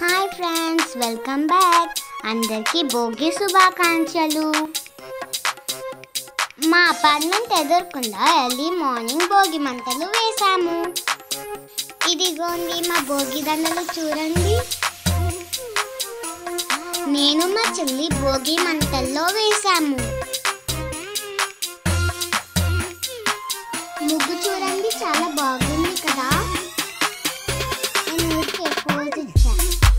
hi friends welcome back అందరికీ భోగి శుభాకాంక్షలు మా అపార్ట్మెంట్ ఎదుర్కొండా ఎర్లీ మార్నింగ్ భోగి మంటలు వేశాము ఇదిగోండి మా భోగి దండలు చూడండి నేను మా చెల్లి భోగి మంటల్లో వేశాము ముగ్గు చూడండి చాలా బాగుంది కదా నేను ఊరికే పోజ్ ఇచ్చా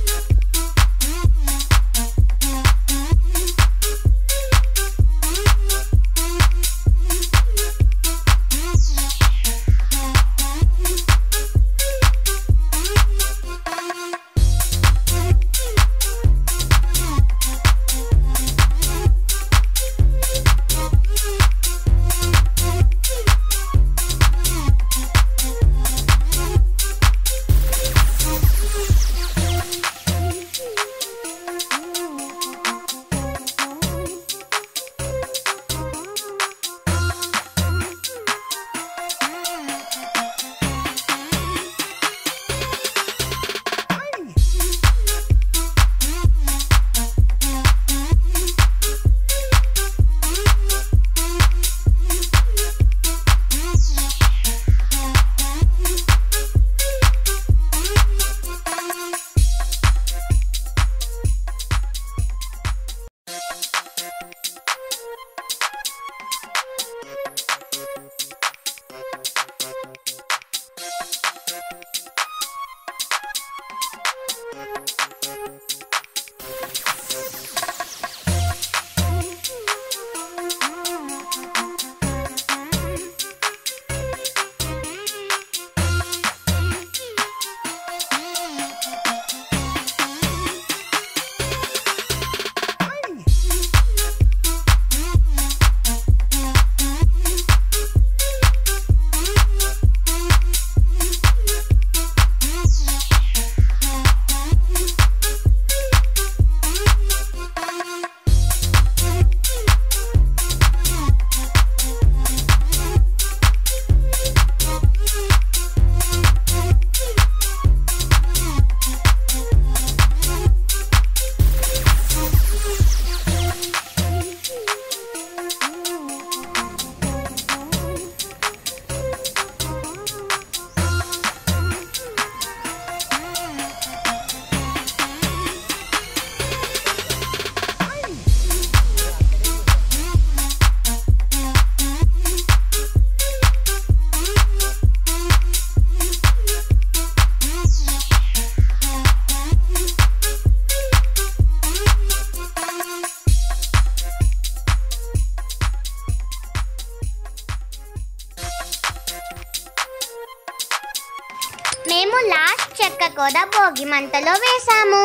మేము లాస్ట్ చెక్క కూడా భోగి మంటలో వేశాము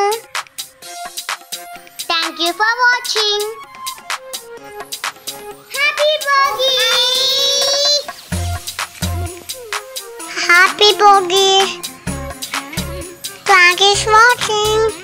thank you for watching happy Bhogi happy Bhogi thank you for watching